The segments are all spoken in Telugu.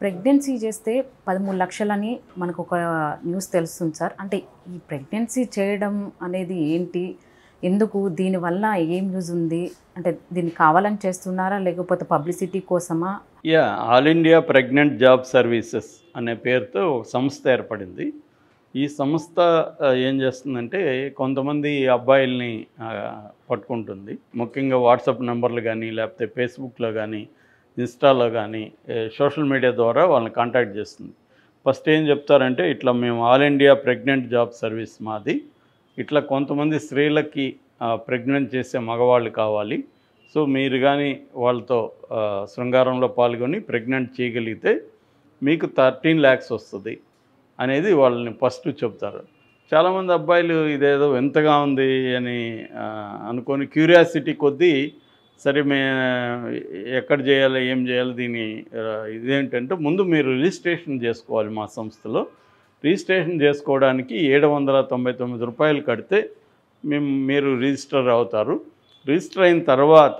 ప్రెగ్నెన్సీ చేస్తే పదమూడు లక్షలని మనకు ఒక న్యూస్ తెలుస్తుంది సార్ అంటే ఈ ప్రెగ్నెన్సీ చేయడం అనేది ఏంటి ఎందుకు దీనివల్ల ఏం యూజ్ ఉంది అంటే దీన్ని కావాలని చేస్తున్నారా లేకపోతే పబ్లిసిటీ కోసమా యా all India pregnant job services అనే పేరుతో ఒక సంస్థ ఏర్పడింది ఈ సంస్థ ఆ, ఏం చేస్తుందంటే కొంతమంది అబ్బాయిల్ని ఆ, పట్టుకుంటుంది ముఖ్యంగా వాట్సాప్ నెంబర్లు కానీ లేకపోతే ఫేస్బుక్లో కానీ ఇన్స్టాలో కానీ సోషల్ మీడియా ద్వారా వాళ్ళని కాంటాక్ట్ చేస్తుంది ఫస్ట్ ఏం చెప్తారంటే ఇట్లా మేము all India pregnant job service మాది ఇట్లా కొంతమంది స్త్రీలకి ప్రెగ్నెంట్ చేసే మగవాళ్ళు కావాలి సో మీరు కానీ వాళ్ళతో ఆ, శృంగారంలో పాల్గొని ప్రెగ్నెంట్ చేయగలిగితే మీకు థర్టీన్ ల్యాక్స్ వస్తుంది అనేది వాళ్ళని ఫస్ట్ చెప్తారు చాలామంది అబ్బాయిలు ఇదేదో ఎంతగా ఉంది అని ఆ, అనుకొని క్యూరియాసిటీ కొద్దీ సరే మే ఎక్కడ చేయాలి ఏం చేయాలి దీని ఆ, ఇదేంటంటే ముందు మీరు రిజిస్ట్రేషన్ చేసుకోవాలి మా సంస్థలో రిజిస్ట్రేషన్ చేసుకోవడానికి ఏడు వందల తొంభై తొమ్మిది రూపాయలు కడితే మేము మీరు రిజిస్టర్ అవుతారు రిజిస్టర్ అయిన తర్వాత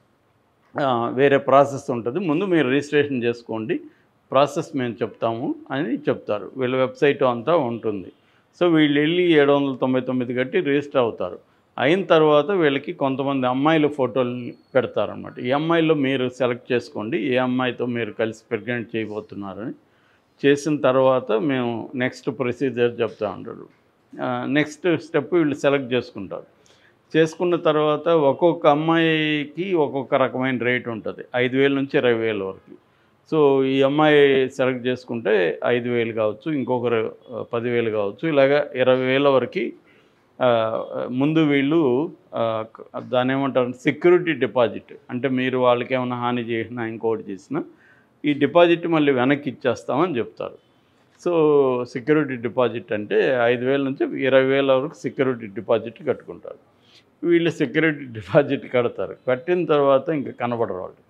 ఆ, వేరే ప్రాసెస్ ఉంటుంది ముందు మీరు రిజిస్ట్రేషన్ చేసుకోండి ప్రాసెస్ మేము చెప్తాము అని చెప్తారు వీళ్ళ వెబ్సైట్ అంతా ఉంటుంది సో వీళ్ళు వెళ్ళి ఏడు వందల తొంభై తొమ్మిది కట్టి రిజిస్టర్ అవుతారు అయిన తర్వాత వీళ్ళకి కొంతమంది అమ్మాయిల ఫోటోలు పెడతారనమాట ఈ అమ్మాయిలో మీరు సెలెక్ట్ చేసుకోండి ఏ అమ్మాయితో మీరు కలిసి ప్రెగ్నెంట్ చేయబోతున్నారని చేసిన తర్వాత మేము నెక్స్ట్ ప్రొసీజర్ చెప్తా ఉంటారు నెక్స్ట్ స్టెప్ వీళ్ళు సెలెక్ట్ చేసుకుంటారు చేసుకున్న తర్వాత ఒక్కొక్క అమ్మాయికి ఒక్కొక్క రకమైన రేట్ ఉంటుంది ఐదు వేల నుంచి ఇరవై వేల వరకు సో ఈ అమ్మాయి సెలెక్ట్ చేసుకుంటే ఐదు వేలు కావచ్చు ఇంకొకరు ఆ, పదివేలు కావచ్చు ఇలాగా ఇరవై వేల వరకు ఆ, ముందు వీళ్ళు ఆ, క- దాన్ని ఏమంటారు సెక్యూరిటీ డిపాజిట్ అంటే మీరు వాళ్ళకి ఏమైనా హాని చేసినా ఇంకోటి చేసినా ఈ డిపాజిట్ మళ్ళీ వెనక్కి ఇచ్చేస్తామని చెప్తారు సో సెక్యూరిటీ డిపాజిట్ అంటే ఐదు వేల నుంచి ఇరవై వేల వరకు సెక్యూరిటీ డిపాజిట్ కట్టుకుంటారు వీళ్ళు సెక్యూరిటీ డిపాజిట్ కడతారు కట్టిన తర్వాత ఇంకా కనబడరు వాళ్ళు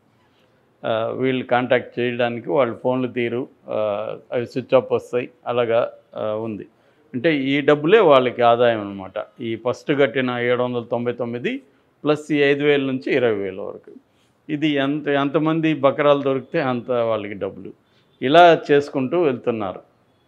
ఆ, వీళ్ళు కాంటాక్ట్ చేయడానికి వాళ్ళు ఫోన్లు తీరు ఆ, అవి స్విచ్ ఆఫ్ వస్తాయి అలాగా ఆ, ఉంది అంటే ఈ డబ్బులే వాళ్ళకి ఆదాయం అనమాట ఈ ఫస్ట్ కట్టిన ఏడు వందల తొంభై తొమ్మిది ప్లస్ ఈ ఐదు వేల నుంచి ఇరవై వేల వరకు ఇది ఎంత ఎంతమంది బకరాలు దొరికితే అంత వాళ్ళకి డబ్బులు ఇలా చేసుకుంటూ వెళ్తున్నారు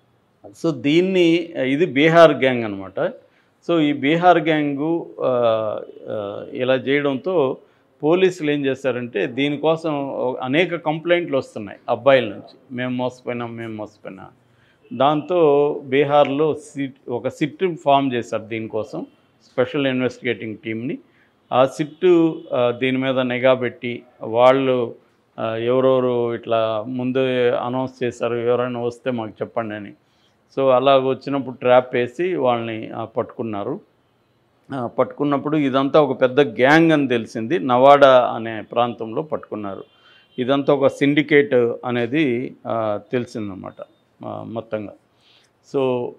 సో దీన్ని ఇది బీహార్ గ్యాంగ్ అనమాట సో ఈ బీహార్ గ్యాంగు ఆ, ఆ, ఇలా చేయడంతో పోలీసులు ఏం చేశారంటే దీనికోసం అనేక కంప్లైంట్లు వస్తున్నాయి అబ్బాయిల నుంచి మేము మోసపోయినాం మేము మోసపోయినా దాంతో బీహార్లో సిట్ ఒక సిట్ ఫామ్ చేశారు దీనికోసం స్పెషల్ ఇన్వెస్టిగేటింగ్ టీమ్ని ఆ సిట్టు ఆ, దీని మీద నిఘా పెట్టి వాళ్ళు ఆ, ఎవరెవరు ఇట్లా ముందు అనౌన్స్ చేశారు ఎవరైనా వస్తే మాకు చెప్పండి అని సో అలా వచ్చినప్పుడు ట్రాప్ వేసి వాళ్ళని ఆ, పట్టుకున్నారు ఆ, పట్టుకున్నప్పుడు ఇదంతా ఒక పెద్ద గ్యాంగ్ అని తెలిసింది నవాడా అనే ప్రాంతంలో పట్టుకున్నారు ఇదంతా ఒక సిండికేట్ అనేది ఆ, తెలిసిందన్నమాట ఆ, మొత్తంగా సో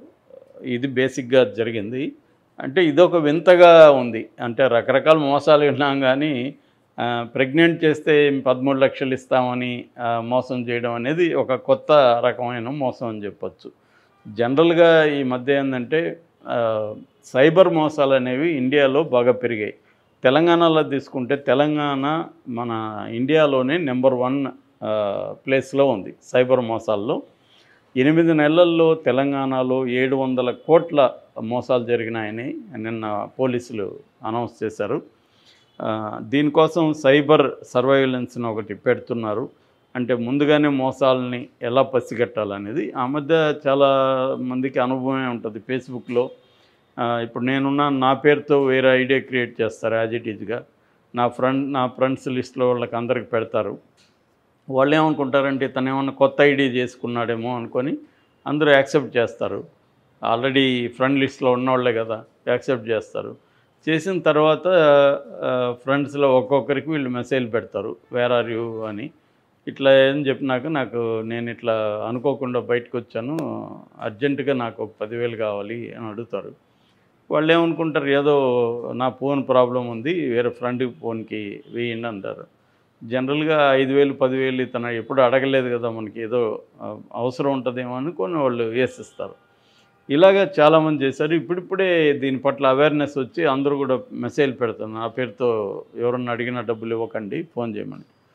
ఇది బేసిక్గా జరిగింది అంటే ఇదొక వింతగా ఉంది అంటే రకరకాల మోసాలు విన్నాం కానీ ప్రెగ్నెంట్ చేస్తే పదమూడు లక్షలు ఇస్తామని ఆ, మోసం చేయడం అనేది ఒక కొత్త రకమైన మోసం అని చెప్పొచ్చు జనరల్గా ఈ మధ్య ఏంటంటే ఆ, సైబర్ మోసాలు అనేవి ఇండియాలో బాగా పెరిగాయి తెలంగాణలో తీసుకుంటే తెలంగాణ మన ఇండియాలోనే నెంబర్ వన్ ప్లేస్లో ఉంది సైబర్ మోసాల్లో ఎనిమిది నెలల్లో తెలంగాణలో ఏడు వందల కోట్ల మోసాలు జరిగినాయని నిన్న పోలీసులు అనౌన్స్ చేశారు ఆ, దీనికోసం సైబర్ సర్వైలెన్స్ని ఒకటి పెడుతున్నారు అంటే ముందుగానే మోసాలని ఎలా పసిగట్టాలనేది ఆ మధ్య చాలా మందికి అనుభవమే ఉంటుంది ఫేస్బుక్లో ఆ, ఇప్పుడు నేనున్న నా పేరుతో వేరే ఐడియా క్రియేట్ చేస్తారు యాజ్ ఇట్ ఈజ్గా నా ఫ్రెండ్ నా ఫ్రెండ్స్ లిస్ట్లో వాళ్ళకి అందరికి పెడతారు వాళ్ళు ఏమనుకుంటారంటే తను ఏమన్నా కొత్త ఐడి చేసుకున్నాడేమో అనుకొని అందరూ యాక్సెప్ట్ చేస్తారు ఆల్రెడీ ఫ్రెండ్ లిస్ట్లో ఉన్నవాళ్ళే కదా యాక్సెప్ట్ చేస్తారు చేసిన తర్వాత ఫ్రెండ్స్లో ఒక్కొక్కరికి వీళ్ళు మెసేజ్ పెడతారు వేర్ ఆర్ యూ అని ఇట్లా ఏం చెప్పినాక నాకు నేను ఇట్లా అనుకోకుండా బయటకు వచ్చాను అర్జెంటుగా నాకు ఒక పదివేలు కావాలి అని అడుగుతారు వాళ్ళు ఏమనుకుంటారు ఏదో నా ఫోన్ ప్రాబ్లం ఉంది వేరే ఫ్రెండ్ ఫోన్కి వేయండి అంటారు జనరల్గా ఐదు వేలు పదివేలు ఇతను ఎప్పుడు అడగలేదు కదా మనకి ఏదో ఆ, అవసరం ఉంటుందేమో అనుకొని వాళ్ళు వేసిస్తారు ఇలాగా చాలామంది చేశారు ఇప్పుడిప్పుడే దీని పట్ల అవేర్నెస్ వచ్చి అందరూ కూడా మెసేజ్ పెడతారు నా పేరుతో ఎవరన్నా అడిగినా డబ్బులు ఇవ్వకండి ఫోన్ చేయమని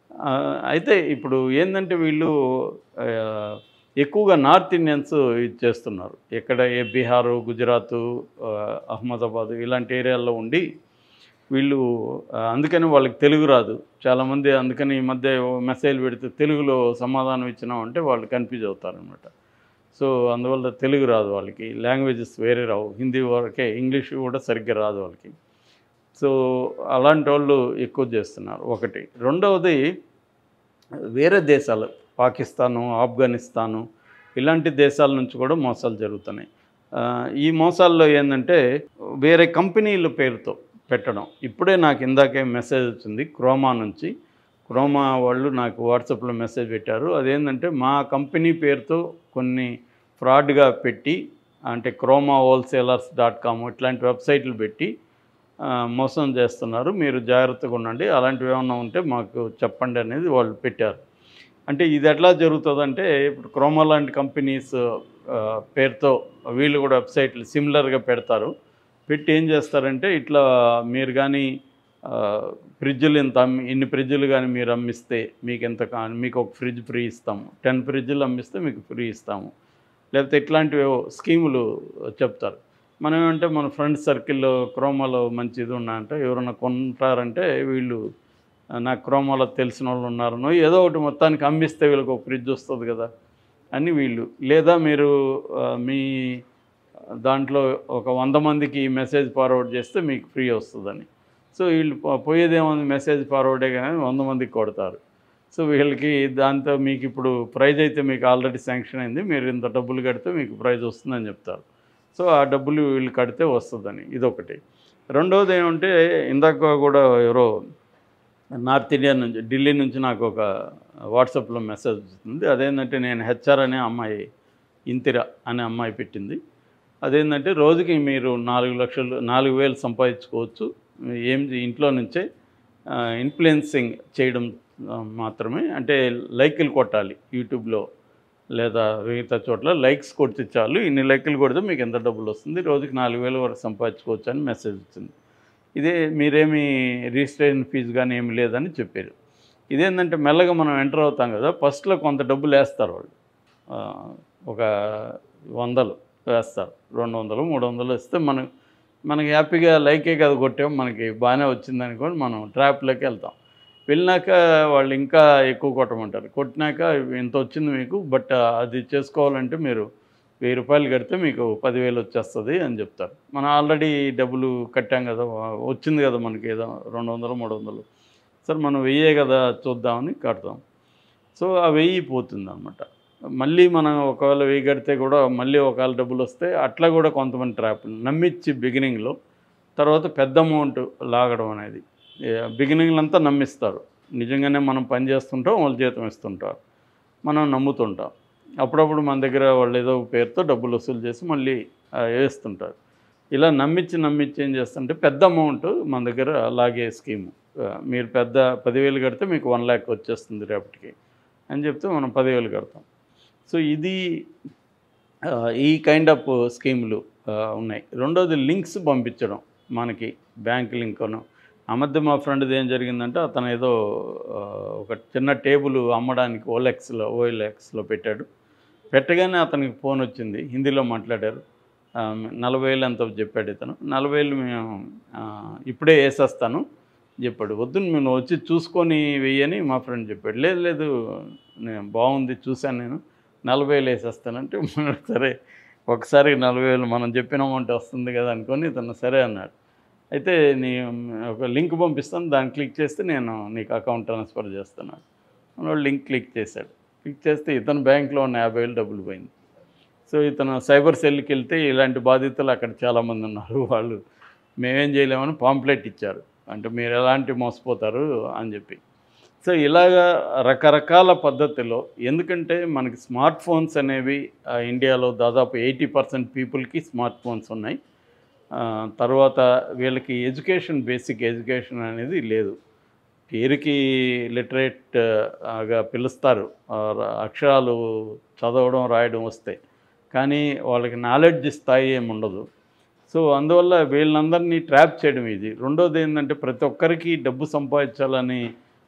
ఆ, అయితే ఇప్పుడు ఏంటంటే వీళ్ళు ఆ, ఎక్కువగా నార్త్ ఇండియన్స్ ఇది చేస్తున్నారు ఎక్కడ ఏ బీహారు గుజరాత్ అహ్మదాబాద్ ఇలాంటి ఏరియాల్లో ఉండి వీళ్ళు ఆ, అందుకని వాళ్ళకి తెలుగు రాదు చాలామంది అందుకని ఈ మధ్య మెసేజ్ పెడితే తెలుగులో సమాధానం ఇచ్చినామంటే వాళ్ళు కన్ఫ్యూజ్ అవుతారనమాట సో అందువల్ల తెలుగు రాదు వాళ్ళకి లాంగ్వేజెస్ వేరే రావు హిందీ వరకే ఇంగ్లీష్ కూడా సరిగ్గా రాదు వాళ్ళకి సో అలాంటి వాళ్ళు ఎక్కువ చేస్తున్నారు ఒకటి రెండవది వేరే దేశాలు పాకిస్తాను ఆఫ్ఘనిస్తాను ఇలాంటి దేశాల నుంచి కూడా మోసాలు జరుగుతున్నాయి ఆ, ఈ మోసాల్లో ఏంటంటే వేరే కంపెనీల పేరుతో పెట్టడం ఇప్పుడే నాకు ఇందాకే మెసేజ్ వచ్చింది క్రోమా నుంచి క్రోమా వాళ్ళు నాకు వాట్సాప్లో మెసేజ్ పెట్టారు అదేంటంటే మా కంపెనీ పేరుతో కొన్ని ఫ్రాడ్గా పెట్టి అంటే క్రోమా హోల్సేలర్స్ డాట్ కామ్ ఇట్లాంటి వెబ్సైట్లు పెట్టి ఆ, మోసం చేస్తున్నారు మీరు జాగ్రత్తగా ఉండండి అలాంటివి ఏమన్నా ఉంటే మాకు చెప్పండి అనేది వాళ్ళు పెట్టారు అంటే ఇది ఎట్లా జరుగుతుందంటే ఇప్పుడు క్రోమా లాంటి కంపెనీస్ ఆ, పేరుతో వీళ్ళు కూడా వెబ్సైట్లు సిమిలర్గా పెడతారు పెట్టి ఏం చేస్తారంటే ఇట్లా మీరు కానీ ఫ్రిడ్జ్లు ఇంత అమ్మి ఇన్ని ఫ్రిడ్జ్లు కానీ మీరు అమ్మిస్తే మీకు ఎంత కా మీకు ఒక ఫ్రిడ్జ్ ఫ్రీ ఇస్తాము టెన్ ఫ్రిడ్జ్లు అమ్మిస్తే మీకు ఫ్రీ ఇస్తాము లేకపోతే ఇట్లాంటివి ఏవో స్కీములు చెప్తారు మనం ఏమంటే మన ఫ్రెండ్స్ సర్కిల్లో క్రోమాలో మంచి ఇది ఉన్నాయంటే ఎవరైనా కొంటారంటే వీళ్ళు "ఆ, నాకు క్రోమాలో తెలిసిన వాళ్ళు ఉన్నారనో ఏదో ఒకటి మొత్తానికి అమ్మిస్తే వీళ్ళకి ఒక ఫ్రిడ్జ్ వస్తుంది కదా అని వీళ్ళు లేదా మీరు ఆ, మీ దాంట్లో ఒక వంద మందికి మెసేజ్ ఫార్వర్డ్ చేస్తే మీకు ఫ్రీ వస్తుందని సో వీళ్ళు పో- పోయేదేముంది మెసేజ్ ఫార్వర్డే కానీ వంద మందికి కొడతారు సో వీళ్ళకి దాంతో మీకు ఇప్పుడు ప్రైజ్ అయితే మీకు ఆల్రెడీ శాంక్షన్ అయింది మీరు ఇంత డబ్బులు కడితే మీకు ప్రైజ్ వస్తుందని చెప్తారు సో ఆ డబ్బులు వీళ్ళు కడితే వస్తుందని ఇదొకటి రెండవది ఏమంటే ఇందాక కూడా ఎవరో నార్త్ ఇండియా నుంచి ఢిల్లీ నుంచి నాకు ఒక వాట్సాప్లో మెసేజ్ వచ్చింది అదేంటంటే నేను హెచ్ఆర్ అనే అమ్మాయి ఇంతిర అనే అమ్మాయి పెట్టింది అదేంటంటే రోజుకి మీరు నాలుగు లక్షలు నాలుగు వేలు సంపాదించుకోవచ్చు ఏం ఇంట్లో నుంచే ఇన్ఫ్లుయెన్సింగ్ చేయడం ఆ, మాత్రమే అంటే లైకులు కొట్టాలి యూట్యూబ్లో లేదా మిగతా చోట్ల లైక్స్ కొడితే చాలు ఇన్ని లైకులు కొడితే మీకు ఎంత డబ్బులు వస్తుంది రోజుకి నాలుగు వేల వరకు సంపాదించుకోవచ్చు అని మెసేజ్ వచ్చింది ఇదే మీరేమి రిజిస్ట్రేషన్ ఫీజు కానీ ఏమి లేదని చెప్పారు ఇదేంటంటే మెల్లగా మనం ఎంటర్ అవుతాం కదా ఫస్ట్లో కొంత డబ్బులు వేస్తారు వాళ్ళు ఆ, ఒక వందలు వేస్తారు రెండు వందలు మూడు వందలు ఇస్తే మనం మనకి హ్యాపీగా లైకే కదా కొట్టాం మనకి బాగానే వచ్చింది అనుకోని మనం ట్రాప్లోకి వెళ్తాం వెళ్ళినాక వాళ్ళు ఇంకా ఎక్కువ కొట్టమంటారు కొట్టినాక ఇంత వచ్చింది మీకు బట్ అది చేసుకోవాలంటే మీరు వెయ్యి రూపాయలు కడితే మీకు పదివేలు వచ్చేస్తుంది అని చెప్తారు మనం ఆల్రెడీ డబ్బులు కట్టాం కదా వచ్చింది కదా మనకి ఏదో రెండు వందలు మూడు వందలు సరే మనం వెయ్యే కదా చూద్దామని కడతాం సో ఆ వెయ్యి పోతుంది అనమాట మళ్ళీ మనం ఒకవేళ వెయ్యి కడితే కూడా మళ్ళీ ఒకవేళ డబ్బులు వస్తే అట్లా కూడా కొంతమంది ట్రాప్ నమ్మించి బిగినింగ్లో తర్వాత పెద్ద అమౌంట్ లాగడం అనేది బిగినింగ్లో అంతా నమ్మిస్తారు నిజంగానే మనం పని చేస్తుంటాం వాళ్ళు జీతం ఇస్తుంటారు మనం నమ్ముతుంటాం అప్పుడప్పుడు మన దగ్గర వాళ్ళు ఏదో ఒక పేరుతో డబ్బులు వసూలు చేసి మళ్ళీ ఆ, వేస్తుంటారు ఇలా నమ్మించి నమ్మించి ఏం చేస్తుంటే పెద్ద అమౌంట్ మన దగ్గర లాగే స్కీము ఆ, మీరు పెద్ద పదివేలు కడితే మీకు వన్ ల్యాక్ వచ్చేస్తుంది రేపటికి అని చెప్తే మనం పదివేలు కడతాం సో ఇది ఆ, ఈ కైండ్ ఆఫ్ స్కీములు ఆ, ఉన్నాయి రెండోది లింక్స్ పంపించడం మనకి బ్యాంక్ లింక్ను ఆ మధ్య మా ఫ్రెండ్ది ఏం జరిగిందంటే అతను ఏదో ఆ, ఒక చిన్న టేబుల్ అమ్మడానికి ఓలెక్స్లో ఓఎల్ఎక్స్లో పెట్టాడు పెట్టగానే అతనికి ఫోన్ వచ్చింది హిందీలో మాట్లాడారు ఆ, నలభై వేలు ఎంత చెప్పాడు ఇతను నలభై వేలు మేము ఆ, ఇప్పుడే వేసేస్తాను చెప్పాడు వద్దు నేను వచ్చి చూసుకొని వెయ్యని మా ఫ్రెండ్ చెప్పాడు లేదు లేదు నేను బాగుంది చూశాను నేను నలభై వేలు వేసేస్తానంటే మనకు సరే ఒకసారి నలభై వేలు మనం చెప్పిన అమౌంట్ వస్తుంది కదా అనుకొని ఇతను సరే అన్నాడు అయితే నీ ఒక లింక్ పంపిస్తాను దాన్ని క్లిక్ చేస్తే నేను నీకు అకౌంట్ ట్రాన్స్ఫర్ చేస్తున్నాను మనోడు లింక్ క్లిక్ చేశాడు క్లిక్ చేస్తే ఇతను బ్యాంక్లో ఉన్న యాభై వేలు డబ్బులు పోయింది సో ఇతను సైబర్ సెల్కి వెళ్తే ఇలాంటి బాధితులు అక్కడ చాలామంది ఉన్నారు వాళ్ళు మేమేం చేయలేమని పాంప్లెట్ ఇచ్చారు అంటే మీరు ఎలాంటి మోసపోతారు అని చెప్పి సో ఇలాగా రకరకాల పద్ధతిలో ఎందుకంటే మనకి స్మార్ట్ ఫోన్స్ అనేవి ఆ, ఇండియాలో దాదాపు ఎయిటీ పర్సెంట్ పీపుల్కి స్మార్ట్ ఫోన్స్ ఉన్నాయి ఆ, తర్వాత వీళ్ళకి ఎడ్యుకేషన్ బేసిక్ ఎడ్యుకేషన్ అనేది లేదు పేరుకి లిటరేట్ గా పిలుస్తారు ఆ, ర- అక్షరాలు చదవడం రాయడం వస్తాయి కానీ వాళ్ళకి నాలెడ్జ్ స్థాయి ఏమి ఉండదు సో అందువల్ల వీళ్ళందరినీ ట్రాప్ చేయడం ఇది రెండోది ఏంటంటే ప్రతి ఒక్కరికి డబ్బు సంపాదించాలని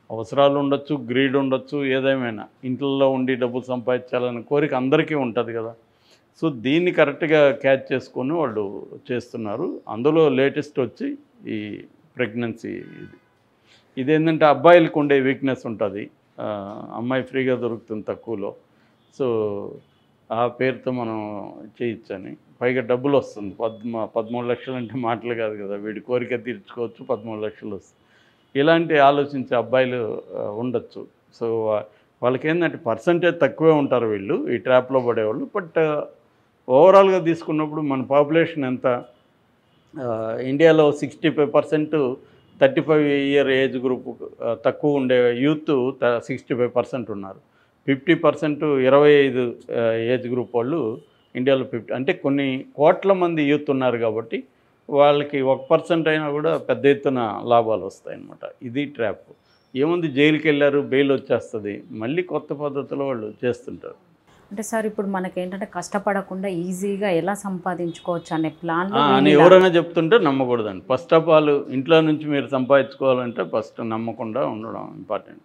అవసరాలు ఉండొచ్చు గ్రీడ్ ఉండొచ్చు ఏదేమైనా ఇంట్లో ఉండి డబ్బులు సంపాదించాలనే కోరిక అందరికీ ఉంటుంది కదా సో దీన్ని కరెక్ట్గా క్యాచ్ చేసుకొని వాళ్ళు చేస్తున్నారు అందులో లేటెస్ట్ వచ్చి ఈ ప్రెగ్నెన్సీ ఇది ఇదేంటంటే అబ్బాయిలకు ఉండే వీక్నెస్ ఉంటుంది ఆ, అమ్మాయి ఫ్రీగా దొరుకుతుంది తక్కువలో సో ఆ పేరుతో మనం చేయొచ్చని పైగా డబ్బులు వస్తుంది పద్మ పదమూడు లక్షలు అంటే మాటలు కాదు కదా వీడి కోరిక తీర్చుకోవచ్చు పదమూడు లక్షలు వస్తుంది ఇలాంటి ఆలోచించే అబ్బాయిలు ఆ, ఉండొచ్చు సో వా- వాళ్ళకి ఏంటంటే పర్సంటేజ్ తక్కువే ఉంటారు వీళ్ళు ఈ ట్రాప్లో పడేవాళ్ళు బట్ ఓవరాల్గా తీసుకున్నప్పుడు మన పాపులేషన్ ఎంత ఆ, ఇండియాలో sixty five percent thirty five year age group తక్కువ ఉండే యూత్ సిక్స్టీ ఫైవ్ పర్సెంట్ ఉన్నారు ఫిఫ్టీ పర్సెంట్ ఇరవై ఐదు ఏజ్ గ్రూప్ వాళ్ళు ఇండియాలో ఫిఫ్టీ అంటే కొన్ని కోట్ల మంది యూత్ ఉన్నారు కాబట్టి వాళ్ళకి ఒక పర్సెంట్ అయినా కూడా పెద్ద ఎత్తున లాభాలు వస్తాయి అన్నమాట ఇది ట్రాప్ ఏముంది జైలుకి వెళ్ళారు బెయిల్ వచ్చేస్తుంది మళ్ళీ కొత్త పద్ధతిలో వాళ్ళు చేస్తుంటారు అంటే సార్ ఇప్పుడు మనకి ఏంటంటే కష్టపడకుండా ఈజీగా ఎలా సంపాదించుకోవచ్చు అనే ప్లాన్ ఆ, అని ఎవరైనా చెప్తుంటే నమ్మకూడదండి ఫస్ట్ ఆఫ్ ఆల్ ఇంట్లో నుంచి మీరు సంపాదించుకోవాలంటే ఫస్ట్ నమ్మకుండా ఉండడం ఇంపార్టెంట్